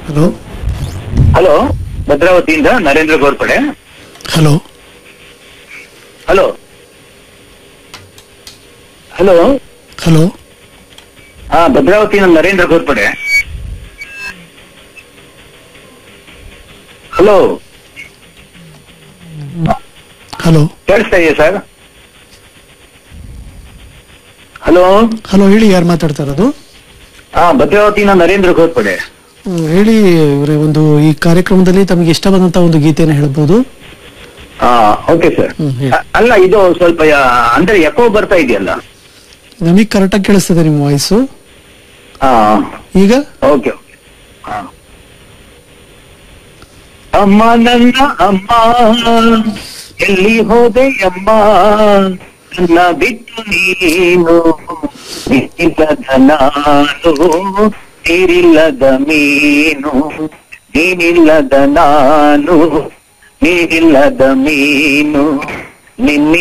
Hello hello ಭದ್ರಾವತಿಯಿಂದ Narendra Gorpade hello hello hello hello ಹಾ ಭದ್ರಾವತಿಯಿಂದ ನರೇಂದ್ರ ಗೋರ್ಪಡೆ ಹಲೋ ಹಲೋ ಕೇಳಿಸ್ತಾ ಇದೆಯಾ ಸರ್ ಹಲೋ ಹಲೋ ಹೇಳಿ ಯಾರು ಮಾತಾಡ್ತಾ ಇರೋದು ಹಾ ಭದ್ರಾವತಿಯಿಂದ ನರೇಂದ್ರ ಗೋರ್ಪಡೆ ಹ್ಮ್, ಹೇಳಿ ಇವ್ರೆ ಒಂದು ಈ ಕಾರ್ಯಕ್ರಮದಲ್ಲಿ ತಮಗೆ ಇಷ್ಟವಾದಂತ ಒಂದು ಗೀತೆನ ಹೇಳ್ಬೋದು ಹಾ ಓಕೆ ಸರ್ ಹ್ಮ್, ಹೇಳಿ. ಅಲ್ಲ ಇದು ಸ್ವಲ್ಪ ಯಾ- ಅಂದ್ರೆ ಎಕೋ ಬರ್ತಾ ಇದೆಯಲ್ಲ ನಮಗೆ ಕರೆಕ್ಟಾಗಿ ಕೇಳಿಸ್ತದೆ ನಿಮ್ಮ ವಾಯ್ಸು ಹಾ ಈಗ ಓಕೆ ಓಕೆ ಹಾ. ಅಮ್ಮ ನನ್ನ ಅಮ್ಮ ಎಲ್ಲಿ ಹೋದೆ ಅಮ್ಮ ನನ್ನ ಬಿಟ್ಟು ನೀನು ನೀರಿಲ್ಲದ ನಾನು ನೀರಿಲ್ಲದ ಮೀನು ನೀನಿಲ್ಲದ ನಾನು ನೀರಿಲ್ಲದ ಮೀನು ನಿನ್ನೆ